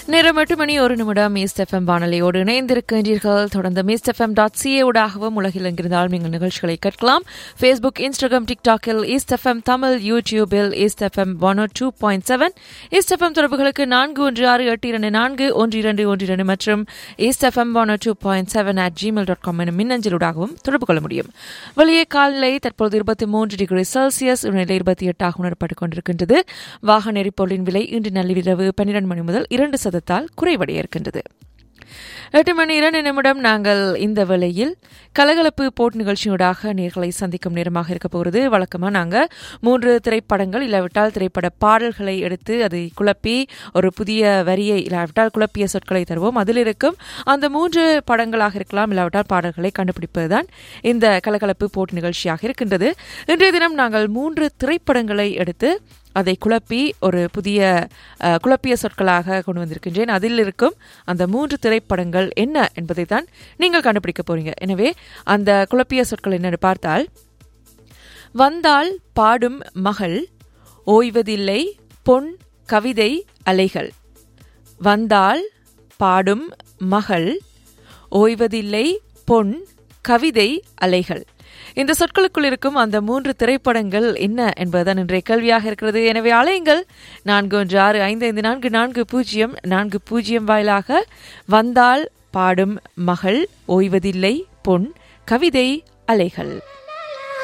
நேரம் எட்டு மணி ஒரு நிமிடம் ஈஸ்ட் எஃப்எம் வானொலியோடு இணைந்திருக்கின்றீர்கள் தொடர்ந்து ஈஸ்ட் எஃப்எம் டாட் சிஏ ஊடாகவும் உலகில் எங்கிருந்தாலும் நீங்கள் நிகழ்ச்சிகளை கேட்கலாம் ஃபேஸ்புக் இன்ஸ்டாகிராம் டிக்டாக்கில் ஈஸ்ட் எஃப்எம் தமிழ் யூடியூபில் East FM one two point seven East FM தொடர்புகளுக்கு நான்கு ஒன்று ஆறு எட்டு இரண்டு நான்கு ஒன்று இரண்டு ஒன்று இரண்டு மற்றும் East FM one two point seven at Gmail dot com எனும் மின்னஞ்சலூடாகவும் தொடர்பு கொள்ள முடியும் வெளியே காலநிலை தற்போது இருபத்தி மூன்று டிகிரி செல்சியஸ் நிலை இருபத்தி எட்டாக உணரப்பட்டுக் கொண்டிருக்கின்றது வாகன எரிபொருளின் விலை இன்று நள்ளிரவு பன்னிரண்டு மணி முதல் இரண்டு சதத்தால் குறைவடைய இருக்கின்றது எட்டு மணி இரண்டு நிமிடம் நாங்கள் இந்த வேளையில் கலகலப்பு போட் நிகழ்ச்சியூடாக நேர்களை சந்திக்கும் நேரமாக இருக்க போகிறது வழக்கமாக நாங்கள் மூன்று திரைப்படங்கள் இல்லாவிட்டால் திரைப்பட பாடல்களை எடுத்து அதை குழப்பி ஒரு புதிய வரியை இல்லாவிட்டால் குழப்பிய சொற்களை தருவோம் அதில் இருக்கும் அந்த மூன்று படங்களாக இருக்கலாம் இல்லாவிட்டால் பாடல்களை கண்டுபிடிப்பதுதான் இந்த கலகலப்பு போட் நிகழ்ச்சியாக இருக்கின்றது இன்றைய தினம் நாங்கள் மூன்று திரைப்படங்களை எடுத்து அதை குழப்பி ஒரு புதிய அஹ், குழப்பிய சொற்களாக கொண்டு வந்திருக்கின்றேன் அதில் இருக்கும் அந்த மூன்று திரைப்படங்கள் என்ன என்பதை தான் நீங்கள் கண்டுபிடிக்க போறீங்க எனவே அந்த குழப்பிய சொற்கள் என்னன்னு பார்த்தால் வந்தால் பாடும் மகள் ஓய்வதில்லை பொன் கவிதை அலைகள் வந்தால் பாடும் மகள் ஓய்வதில்லை பொன் கவிதை அலைகள் இந்த சொற்களுக்குள் இருக்கும் அந்த மூன்று திரைப்படங்கள் என்ன என்பதுதான் இன்றைய கேள்வியாக இருக்கிறது எனவே அலையுங்கள் நான்கு ஒன்று ஆறு ஐந்து ஐந்து நான்கு நான்கு பூஜ்ஜியம் நான்கு பூஜ்ஜியம் வாயிலாக வந்தால் பாடும் மகள் ஓய்வதில்லை பொன் கவிதை அலைகள்